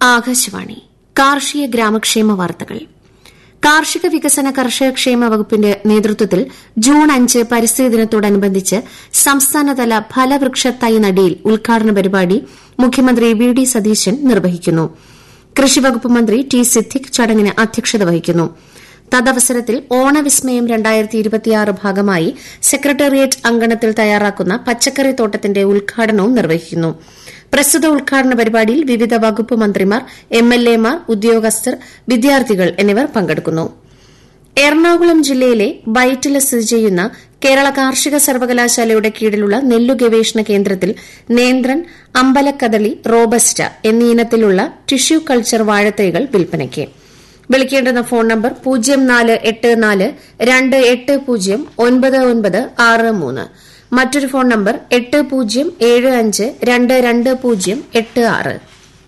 ആകാശവാണി കാർഷിക ഗ്രാമക്ഷേമ വാർത്തകൾ കാർഷിക വികസന കർഷക ക്ഷേമ വകുപ്പിന്റെ നേതൃത്വത്തിൽ ജൂൺ അഞ്ച് പരിസ്ഥിതി ദിനത്തോടനുബന്ധിച്ച് സംസ്ഥാനതല ഫലവൃക്ഷ തൈ നടീൽ ഉദ്ഘാടന പരിപാടി മുഖ്യമന്ത്രി വി ഡി സതീശൻ നിർവഹിക്കുന്നു കൃഷിവകുപ്പ് മന്ത്രി ടി സിദ്ദിഖ് ചടങ്ങിന് അധ്യക്ഷത വഹിക്കുന്നു തദവസരത്തിൽ ഓണവിസ്മയം ഭാഗമായി സെക്രട്ടേറിയറ്റ് അങ്കണത്തിൽ തയ്യാറാക്കുന്ന പച്ചക്കറി തോട്ടത്തിന്റെ ഉദ്ഘാടനവും നിർവഹിക്കുന്നു പ്രസ്തുത ഉദ്ഘാടന പരിപാടിയിൽ വിവിധ വകുപ്പ് മന്ത്രിമാർ എംഎൽഎമാർ ഉദ്യോഗസ്ഥർ വിദ്യാർത്ഥികൾ എന്നിവർ പങ്കെടുക്കുന്നു എറണാകുളം ജില്ലയിലെ വൈറ്റില സ്ഥിതി ചെയ്യുന്ന കേരള കാർഷിക സർവകലാശാലയുടെ കീഴിലുള്ള നെല്ലു ഗവേഷണ കേന്ദ്രത്തിൽ നേന്ത്രൻ അമ്പലക്കദളി റോബസ്റ്റ എന്നീ ഇനത്തിലുള്ള ടിഷ്യൂ കൾച്ചർ വാഴത്തൈകൾ വിൽപ്പനയ്ക്ക് വിളിക്കേണ്ടുന്ന ഫോൺ നമ്പർ പൂജ്യം നാല് എട്ട് നാല് രണ്ട് എട്ട് പൂജ്യം ഒൻപത് ഒൻപത് ആറ് മൂന്ന് മറ്റൊരു ഫോൺ നമ്പർ എട്ട് പൂജ്യം ഏഴ് അഞ്ച് രണ്ട് രണ്ട് പൂജ്യം എട്ട് ആറ്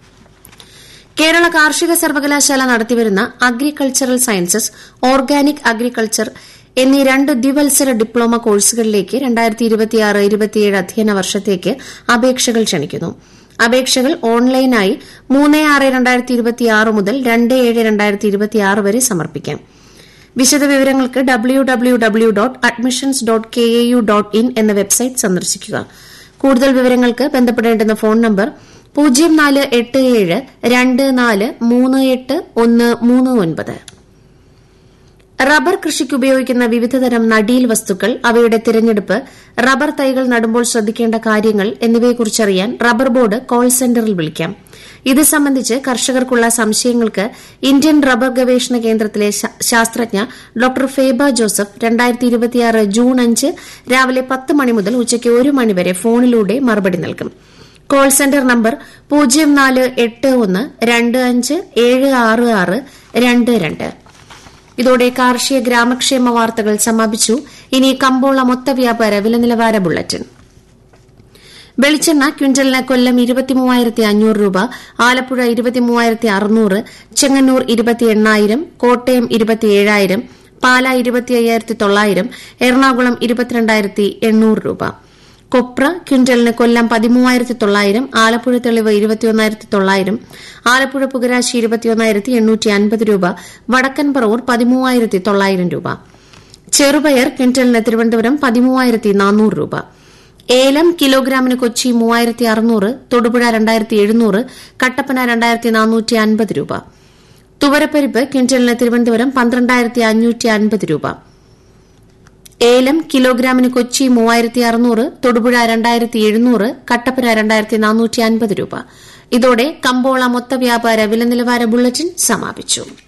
കേരള കാർഷിക സർവകലാശാല നടത്തിവരുന്ന അഗ്രികൾച്ചറൽ സയൻസസ് ഓർഗാനിക് അഗ്രികൾച്ചർ എന്നീ രണ്ട് ദ്വിവത്സര ഡിപ്ലോമ കോഴ്സുകളിലേക്ക് അധ്യയന വർഷത്തേക്ക് അപേക്ഷകൾ ക്ഷണിക്കുന്നു അപേക്ഷകൾ ഓൺലൈനായി മൂന്ന് ആറ് രണ്ടായിരത്തി ഇരുപത്തിയാറ് മുതൽ രണ്ട് ഏഴ് രണ്ടായിരത്തി ഇരുപത്തിയാറ് വരെ സമർപ്പിക്കാം വിശദവിവരങ്ങൾക്ക് W W W dot admissions dot K A U dot in എന്ന വെബ്സൈറ്റ് സന്ദർശിക്കുക കൂടുതൽ വിവരങ്ങൾക്ക് ബന്ധപ്പെടേണ്ടുന്ന ഫോൺ നമ്പർ പൂജ്യം നാല് എട്ട് ഏഴ് രണ്ട് നാല് മൂന്ന് എട്ട് ഒന്ന് മൂന്ന് ഒൻപത് റബ്ബർ കൃഷിക്ക് ഉപയോഗിക്കുന്ന വിവിധതരം നടീൽ വസ്തുക്കൾ അവയുടെ തിരഞ്ഞെടുപ്പ് റബ്ബർ തൈകൾ നടുമ്പോൾ ശ്രദ്ധിക്കേണ്ട കാര്യങ്ങൾ എന്നിവയെക്കുറിച്ചറിയാൻ റബ്ബർ ബോർഡ് കോൾ സെന്ററിൽ വിളിക്കാം ഇത് സംബന്ധിച്ച് കർഷകർക്കുള്ള സംശയങ്ങൾക്ക് ഇന്ത്യൻ റബ്ബർ ഗവേഷണ കേന്ദ്രത്തിലെ ശാസ്ത്രജ്ഞ ഡോക്ടർ ഫേബ ജോസഫ് ജൂൺ അഞ്ച് രാവിലെ പത്ത് മണി മുതൽ ഉച്ചയ്ക്ക് ഒരു മണിവരെ ഫോണിലൂടെ മറുപടി നൽകും കോൾ സെന്റർ നമ്പർ പൂജ്യം നാല് എട്ട് ഒന്ന് രണ്ട് അഞ്ച് ഏഴ് ആറ് ആറ് രണ്ട് രണ്ട് ഇതോടെ കാർഷിക ഗ്രാമക്ഷേമ വാർത്തകൾ സമാപിച്ചു ഇനി കമ്പോള മൊത്ത വ്യാപാര വില നിലവാര ബുള്ളറ്റിൻ വെളിച്ചെണ്ണ ക്വിന്റലിന് കൊല്ലം ഇരുപത്തിമൂവായിരത്തി അഞ്ഞൂറ് രൂപ ആലപ്പുഴ ഇരുപത്തിമൂവായിരത്തി അറുന്നൂറ് ചെങ്ങന്നൂർ ഇരുപത്തി എണ്ണായിരം കോട്ടയം ഇരുപത്തിയേഴായിരം പാല ഇരുപത്തി അയ്യായിരത്തി തൊള്ളായിരം എറണാകുളം ഇരുപത്തിരണ്ടായിരത്തി എണ്ണൂറ് രൂപ കൊപ്ര ക്വിന്റലിന് കൊല്ലം പതിമൂവായിരത്തി തൊള്ളായിരം ആലപ്പുഴ തെളിവ് ഇരുപത്തിയൊന്നായിരത്തി തൊള്ളായിരം ആലപ്പുഴ പുകരാശി ഇരുപത്തിയൊന്നായിരത്തി എണ്ണൂറ്റി അൻപത് രൂപ വടക്കൻ പറവൂർ പതിമൂവായിരത്തി തൊള്ളായിരം രൂപ ചെറുപയർ ക്വിന്റലിന് തിരുവനന്തപുരം പതിമൂവായിരത്തി നാനൂറ് രൂപ ഏലം കിലോഗ്രാമിന് കൊച്ചി മൂവായിരത്തി അറുന്നൂറ് തൊടുപുഴ രണ്ടായിരത്തി എഴുന്നൂറ് കട്ടപ്പന രണ്ടായിരത്തി നാനൂറ്റി അൻപത് രൂപ തുവരപ്പരിപ്പ് ക്വിന്റലിന് തിരുവനന്തപുരം പന്ത്രണ്ടായിരത്തി അഞ്ഞൂറ്റി അൻപത് രൂപ ഏലം കിലോഗ്രാമിന് കൊച്ചി മൂവായിരത്തി അറുന്നൂറ് തൊടുപുഴ രണ്ടായിരത്തി എഴുന്നൂറ് കട്ടപ്പന രണ്ടായിരത്തി നാനൂറ്റി അൻപത് രൂപ ഇതോടെ കമ്പോള മൊത്ത വ്യാപാര വില നിലവാര ബുള്ളറ്റിൻ സമാപിച്ചു